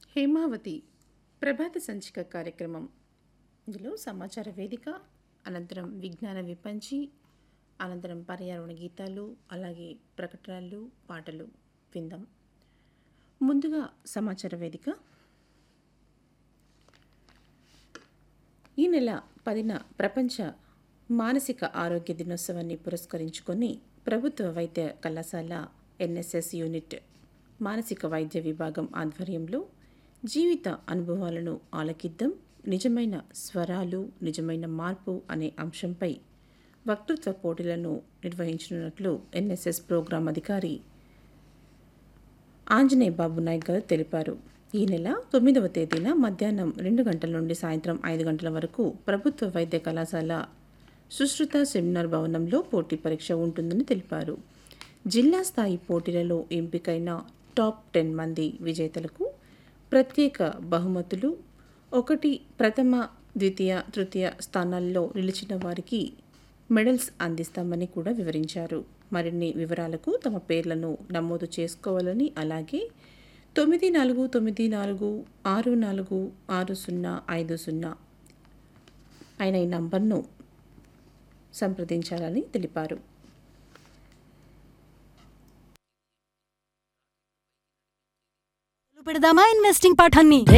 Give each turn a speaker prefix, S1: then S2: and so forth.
S1: హేమావతి ప్రభాత సంచిక కార్యక్రమం ఇందులో సమాచార వేదిక అనంతరం విజ్ఞాన విపంచి అనంతరం పర్యావరణ గీతాలు అలాగే ప్రకటనలు పాటలు విందాం ముందుగా సమాచార వేదిక ఈ నెల పదిన ప్రపంచ మానసిక ఆరోగ్య దినోత్సవాన్ని పురస్కరించుకొని ప్రభుత్వ వైద్య కళాశాల ఎన్ఎస్ఎస్ యూనిట్ మానసిక వైద్య విభాగం ఆధ్వర్యంలో జీవిత అనుభవాలను ఆలకిద్దాం నిజమైన స్వరాలు నిజమైన మార్పు అనే అంశంపై వక్తృత్వ పోటీలను నిర్వహించనున్నట్లు ఎన్ఎస్ఎస్ ప్రోగ్రాం అధికారి ఆంజనేయ బాబు నాయక్ గారు తెలిపారు ఈ నెల తొమ్మిదవ తేదీన మధ్యాహ్నం రెండు గంటల నుండి సాయంత్రం ఐదు గంటల వరకు ప్రభుత్వ వైద్య కళాశాల సుశ్రుత సెమినార్ భవనంలో పోటీ పరీక్ష ఉంటుందని తెలిపారు జిల్లా స్థాయి పోటీలలో ఎంపికైన టాప్ టెన్ మంది విజేతలకు ప్రత్యేక బహుమతులు ఒకటి ప్రథమ ద్వితీయ తృతీయ స్థానాల్లో నిలిచిన వారికి మెడల్స్ అందిస్తామని కూడా వివరించారు మరిన్ని వివరాలకు తమ పేర్లను నమోదు చేసుకోవాలని అలాగే తొమ్మిది నాలుగు తొమ్మిది నాలుగు ఆరు నాలుగు ఆరు సున్నా ఐదు సున్నా అయిన ఈ నంబర్ను సంప్రదించాలని తెలిపారు
S2: పెడదామా ఇన్వెస్టింగ్ పాఠాన్ని